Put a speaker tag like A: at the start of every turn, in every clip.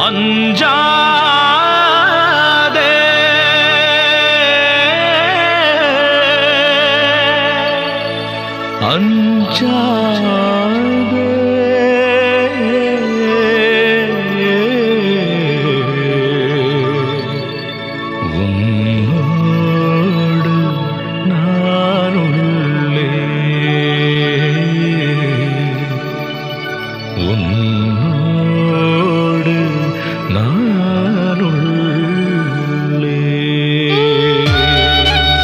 A: அஞ்சாதே அஞ்சாதே உன்னோடு நானுள்ளே உன்னோடு நானுள்ளே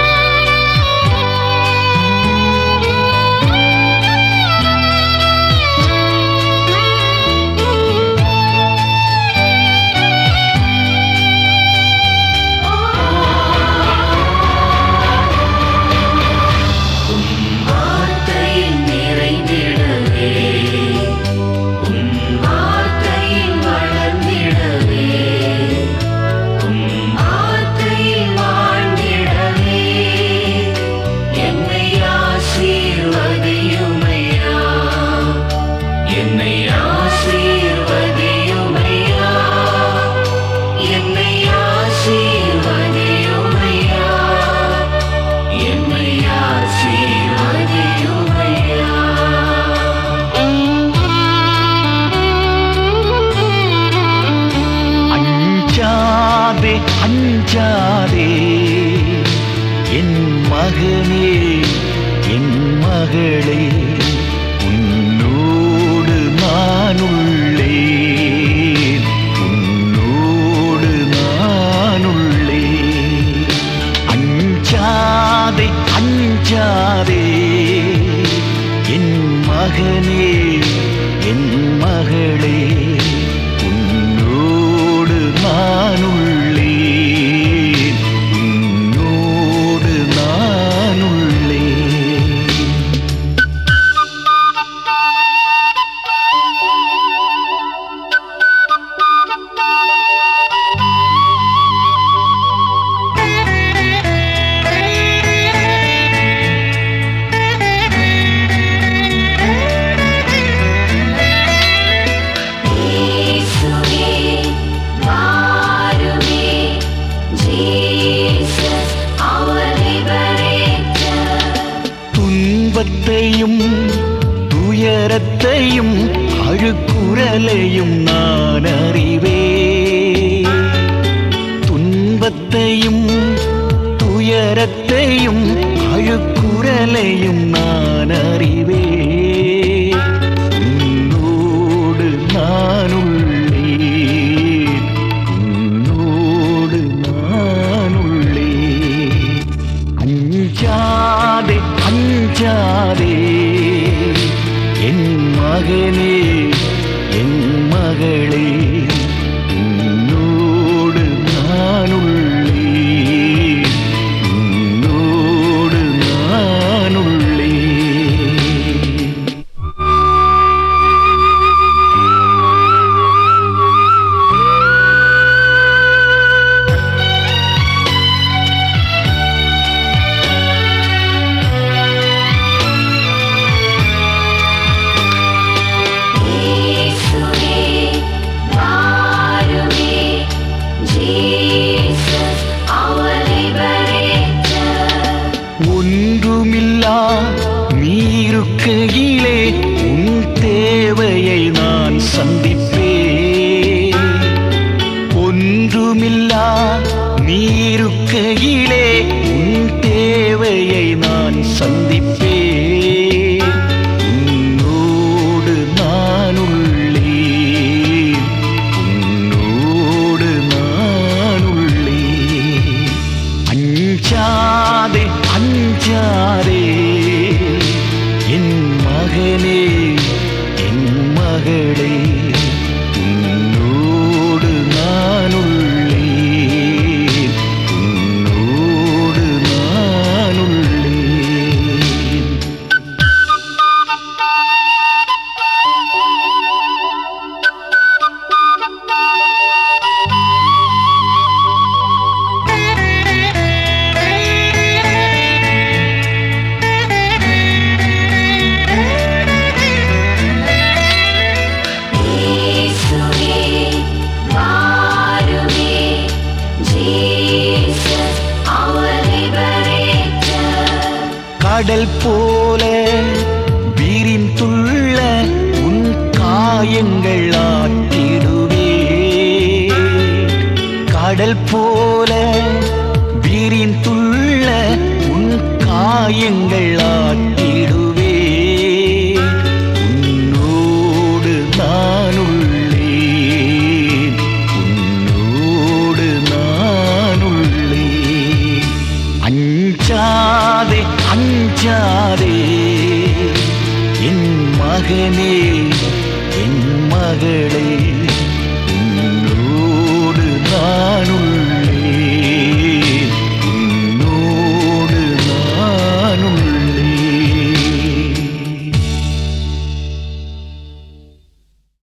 B: வார்த்தையில் நிறைந்திடவே உன் வார்த்தையில் வளர்ந்திடவே உன் வார்த்தையில் வாழ்ந்திடவே என்னை ஆசீர்வதியுமையா என்னை ஆசீர்வதியுமையா என்னை ஆசீர்வதியுமையா என்னை ஆசீர்வதியுமையா
A: அஞ்சாதே அஞ்சாதே என் மகனே என் மகளே உன்னோடு நானுள்ளே உன்னோடு நானுள்ளே அஞ்சாதே அஞ்சாதே என் மகனே என் மகளே உன்னோடு நானுள்ளே உன்னோடு நானுள்ளே
B: இயேசுவே வாருமே ஜீசஸ் அவர் லிபரேட்டர்
A: துன்பத்தையும் துயரத்தையும் அழுக்குரலையும் நான் அறிவே துன்பத்தையும் துயரத்தையும் அழுக்குரலையும் நான் அறிவே உன்னோடு நானுள்ளே உன்னோடு நானுள்ளே அஞ்சாதே அஞ்சாதே என் மகனே என் மகளே உன்னோடு நானுள்ளே உன்னோடு நானுள்ளே கடல் போல வீரின் துள்ள உன் காயங்கள் ஆற்றிடுவே கடல் போல வீரின் துள்ள உன் காயங்கள் ஆற்றிடுவே